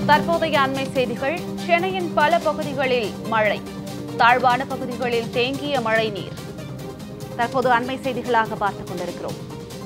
தற்போதைய அண்மை செய்திகள் சென்னையின் பல பகுதிகளில் மழை தாழ்வான பகுதிகளில் தேங்கிய மழை நீர் தற்போது அண்மை செய்திகளாக பார்த்துக் கொண்டிருக்கிறோம்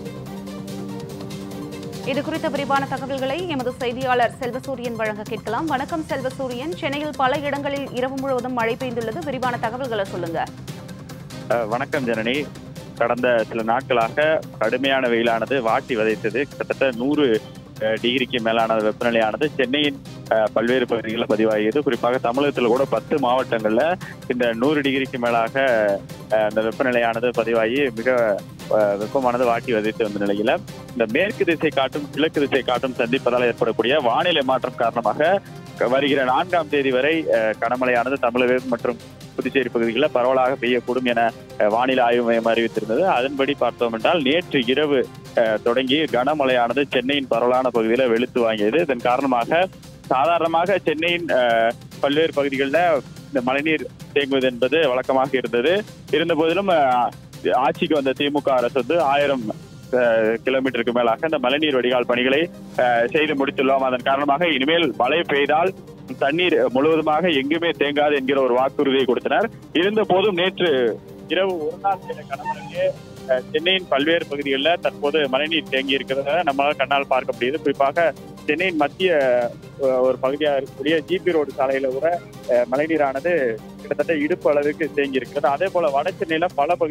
இது குறித்த விரிவான தகவல்களை எமது செய்தியாளர் செல்வசூரியன் வழங்க கேட்கலாம் வணக்கம் செல்வசூரியன் சென்னையில் பல இடங்களில் இரவு முழுவதும் மழை பெய்துள்ளது விரிவான தகவல்களை சொல்லுங்க அஹ் வணக்கம் ஜனனி கடந்த சில நாட்களாக கடுமையான வெயிலானது வாட்டி வதைத்தது கிட்டத்தட்ட நூறு அஹ், டிகிரிக்கு மேலான வெப்பநிலையானது சென்னையின் அஹ், பல்வேறு பகுதிகளில் பதிவாகியது குறிப்பாக தமிழகத்தில் கூட பத்து மாவட்டங்கள்ல இந்த நூறு டிகிரிக்கு மேலாக அஹ், அந்த வெப்பநிலையானது பதிவாகி மிக அஹ், வெப்பமானது வாட்டி வதைத்து வந்த நிலையில இந்த மேற்கு திசை காட்டும் கிழக்கு திசை காட்டும் சந்திப்பதால் ஏற்படக்கூடிய வானிலை மாற்றம் காரணமாக வருகிற நான்காம் தேதி வரை அஹ், கனமழையானது தமிழகம் மற்றும் புதுச்சேரி பகுதிகளில் பரவலாக பெய்யக்கூடும் என அஹ், வானிலை ஆய்வு மையம் அறிவித்திருந்தது அதன்படி பார்த்தோம் என்றால் நேற்று இரவு அஹ், தொடங்கி கனமழையானது சென்னையின் பரவலான பகுதியில் வெளுத்து வாங்கியது இதன் காரணமாக சாதாரணமாக சென்னையின் அஹ், பல்வேறு பகுதிகளில் இந்த மழைநீர் தேங்குவது என்பது வழக்கமாக இருந்தது இருந்த போதிலும் அஹ், ஆட்சிக்கு வந்த திமுக அரசு வந்து ஆயிரம் அஹ், கிலோமீட்டருக்கு மேலாக இந்த மழைநீர் வடிகால் பணிகளை அஹ், செய்து முடித்துள்ளோம் அதன் காரணமாக இனிமேல் மழை பெய்தால் தண்ணீர் முழுவதுமாக எங்குமே தேங்காது என்கிற ஒரு வாக்குறுதியை கொடுத்தனர் இருந்த போதும் நேற்று இரவு ஒரு நாள் பெய்த கனமழையே அஹ், சென்னையின் பல்வேறு பகுதிகளில் தற்போது மழைநீர் தேங்கி இருக்கிறத நம்மளால் கண்ணால் பார்க்க முடியுது குறிப்பாக சென்னையின் மத்திய அஹ், ஒரு பகுதியாக இருக்கக்கூடிய ஜிபி ரோடு சாலையில கூட அஹ், மழைநீரானது கிட்டத்தட்ட இடுப்பு அளவுக்கு தேங்கி இருக்கிறது அதே போல வட சென்னையில பல பகுதி